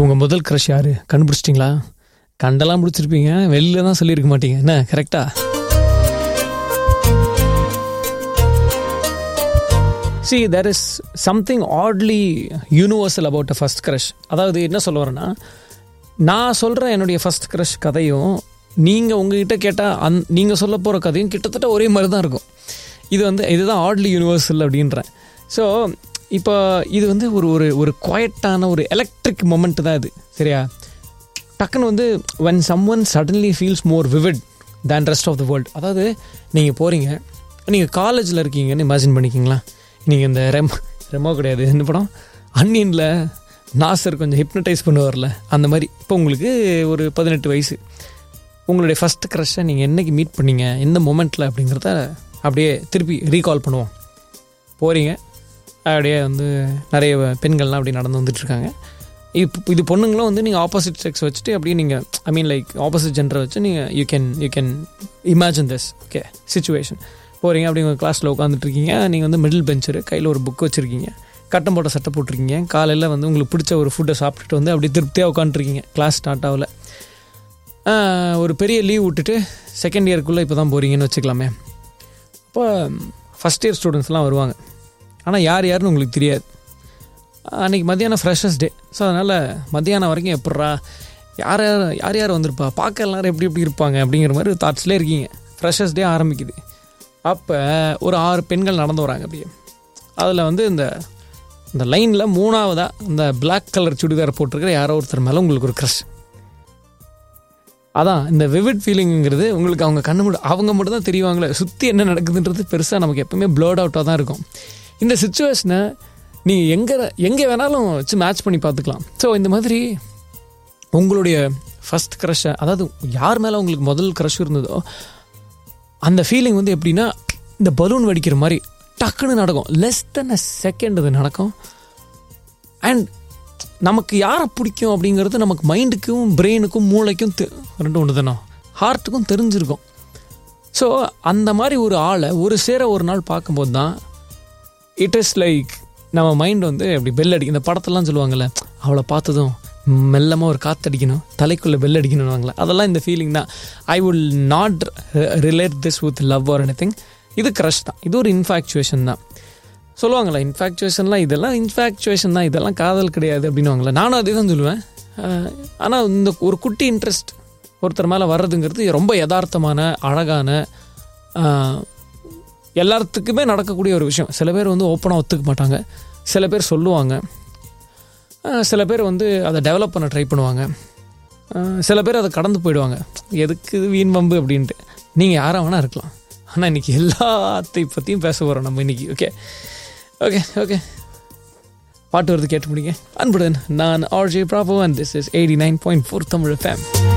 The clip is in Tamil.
உங்கள் முதல் க்ரஷ் யார் கண்டுபிடிச்சிட்டிங்களா கண்டெல்லாம் பிடிச்சிருப்பீங்க வெளில தான் சொல்லியிருக்க மாட்டீங்க என்ன கரெக்டா see there is something oddly universal about a first crush அதாவது என்ன சொல்ல வரேன்னா நான் சொல்கிற என்னுடைய ஃபஸ்ட் க்ரஷ் கதையும் நீங்கள் உங்ககிட்ட கேட்டால் அந் நீங்கள் சொல்ல போகிற கதையும் கிட்டத்தட்ட ஒரே மாதிரி தான் இருக்கும் இது வந்து இதுதான் ஆட்லி யூனிவர்சல் அப்படின்றேன் ஸோ இப்போ இது வந்து ஒரு ஒரு ஒரு குவாய்ட்டான ஒரு எலக்ட்ரிக் மொமெண்ட் தான் இது சரியா டக்குன்னு வந்து when someone suddenly feels more vivid than rest of the world அதாவது நீங்கள் போகிறீங்க நீங்கள் காலேஜில் இருக்கீங்கன்னு இமேஜின் பண்ணிக்கிங்களா நீங்கள் இந்த ரெம் ரெமோ கிடையாது என்ன படம் அன்னியனில் நாசர் கொஞ்சம் ஹிப்னடைஸ் பண்ணுவார்ல அந்த மாதிரி இப்போ உங்களுக்கு ஒரு பதினெட்டு வயசு உங்களுடைய ஃபஸ்ட் க்ரஷ்ஷை நீங்கள் என்னைக்கு மீட் பண்ணீங்க எந்த மொமெண்ட்டில் அப்படிங்கிறத அப்படியே திருப்பி ரீகால் பண்ணுவோம் போகிறீங்க அப்படியே வந்து நிறைய பெண்கள்லாம் அப்படி நடந்து வந்துட்டுருக்காங்க இது இது பொண்ணுங்களும் வந்து நீங்கள் ஆப்போசிட் செக்ஸ் வச்சுட்டு அப்படியே நீங்கள் ஐ மீன் லைக் ஆப்போசிட் ஜெண்டரை வச்சு நீங்கள் you can you can imagine this okay situation போகிறீங்க அப்படி உங்கள் கிளாஸில் உட்காந்துட்டு இருக்கீங்க நீங்கள் வந்து மிடில் பெஞ்சரு கையில் ஒரு புக் வச்சுருக்கீங்க கட்டம் போட்ட சட்டை போட்டிருக்கீங்க காலையில் வந்து உங்களுக்கு பிடிச்ச ஒரு ஃபுட்டை சாப்பிட்டுட்டு வந்து அப்படியே திருப்தியாக உட்காந்துருக்கீங்க கிளாஸ் ஸ்டார்ட் ஆகல ஆஹ், ஒரு பெரிய லீவ் விட்டுட்டு செகண்ட் இயர்க்குள்ளே இப்போ தான் போகிறீங்கன்னு வச்சுக்கலாமே அப்போ ஃபஸ்ட் இயர் ஸ்டூடெண்ட்ஸ்லாம் வருவாங்க ஆனால் யார் யாருன்னு உங்களுக்கு தெரியாது அன்றைக்கி மத்தியானம் ஃப்ரெஷர்ஸ் டே ஸோ அதனால் மத்தியானம் வரைக்கும் எப்பட்றா யார் யார் யார் யார் வந்திருப்பா பார்க்க எல்லாரும் எப்படி எப்படி இருப்பாங்க அப்படிங்கிற மாதிரி தாட்ஸ்லேயே இருக்கீங்க ஃப்ரெஷர்ஸ் டே ஆரம்பிக்குது அப்போ ஒரு ஆறு பெண்கள் நடந்து வராங்க அப்படியே அதில் வந்து இந்த இந்த லைனில் மூணாவதாக இந்த Black கலர் சுடிதார் போட்டிருக்கிற யாரோ ஒருத்தர் மேலே உங்களுக்கு ஒரு க்ரஷ் அதான் இந்த விவிட் ஃபீலிங்கிறது உங்களுக்கு அவங்க கண்ணு மட்டும் அவங்க மட்டும் தான் தெரியுவாங்களே சுற்றி என்ன நடக்குதுன்றது பெருசாக நமக்கு எப்பவுமே ப்ளர்ட் அவுட்டாக தான் இருக்கும் இந்த சுச்சுவேஷனை நீங்கள் எங்கே எங்கே வேணாலும் வச்சு மேட்ச் பண்ணி பார்த்துக்கலாம் ஸோ இந்த மாதிரி உங்களுடைய ஃபஸ்ட் க்ரஷ்ஷை அதாவது யார் மேலே உங்களுக்கு முதல் க்ரஷ் இருந்ததோ அந்த ஃபீலிங் வந்து எப்படின்னா இந்த பலூன் வெடிக்கிற மாதிரி டக்குன்னு நடக்கும் லெஸ் தென் அ செகண்ட் அது நடக்கும் அண்ட் நமக்கு யாரை பிடிக்கும் அப்படிங்கிறது நமக்கு மைண்டுக்கும் பிரெயினுக்கும் மூளைக்கும் தெ- ரெண்டும் ஒன்று தானே ஹார்ட்டுக்கும் தெரிஞ்சிருக்கும் ஸோ அந்த மாதிரி ஒரு ஆளை ஒரு சேர ஒரு நாள் பார்க்கும்போது தான் இட் இஸ் லைக் நம்ம மைண்ட் வந்து அப்படி பெல் அடிக்கும் இந்த படத்தெல்லாம் சொல்லுவாங்கல்ல அவளை பார்த்ததும் மெல்லமாக ஒரு காத்தடிக்கணும் தலைக்குள்ளே பெல் அடிக்கணும்வாங்களே அதெல்லாம் இந்த ஃபீலிங் தான் I will not relate this with love or any இது க்ரஷ் தான் இது ஒரு இன்ஃபேக்சுவேஷன் தான் சொல்லுவாங்களே இன்ஃபேக்சுவேஷன்லாம் இதெல்லாம் இன்ஃபேக்சுவேஷன் தான் இதெல்லாம் காதல் கிடையாது அப்படின்னுவாங்களே நானும் அதே தான் சொல்லுவேன் ஆனால் இந்த ஒரு குட்டி இன்ட்ரெஸ்ட் ஒருத்தர் மேலே வர்றதுங்கிறது ரொம்ப யதார்த்தமான அழகான ஆஹ், எல்லாத்துக்குமே நடக்கக்கூடிய ஒரு விஷயம் சில பேர் வந்து ஓப்பனாக ஒத்துக்க மாட்டாங்க சில பேர் சொல்லுவாங்க ஆஹ், சில பேர் வந்து அதை டெவலப் பண்ண ட்ரை பண்ணுவாங்க ஆஹ், சில பேர் அதை கடந்து போயிடுவாங்க எதுக்கு இது வீண் வம்பு அப்படின்ட்டு நீங்கள் யாராக வேணால் இருக்கலாம் ஆனால் இன்றைக்கி எல்லாத்தை பற்றியும் பேச போகிறோம் நம்ம இன்றைக்கி ஓகே ஓகே ஓகே பாட்டு வருது கேட்டு முடிங்க அன்புடன் நான் RJ Prabo and this is eighty nine point four Tamil fame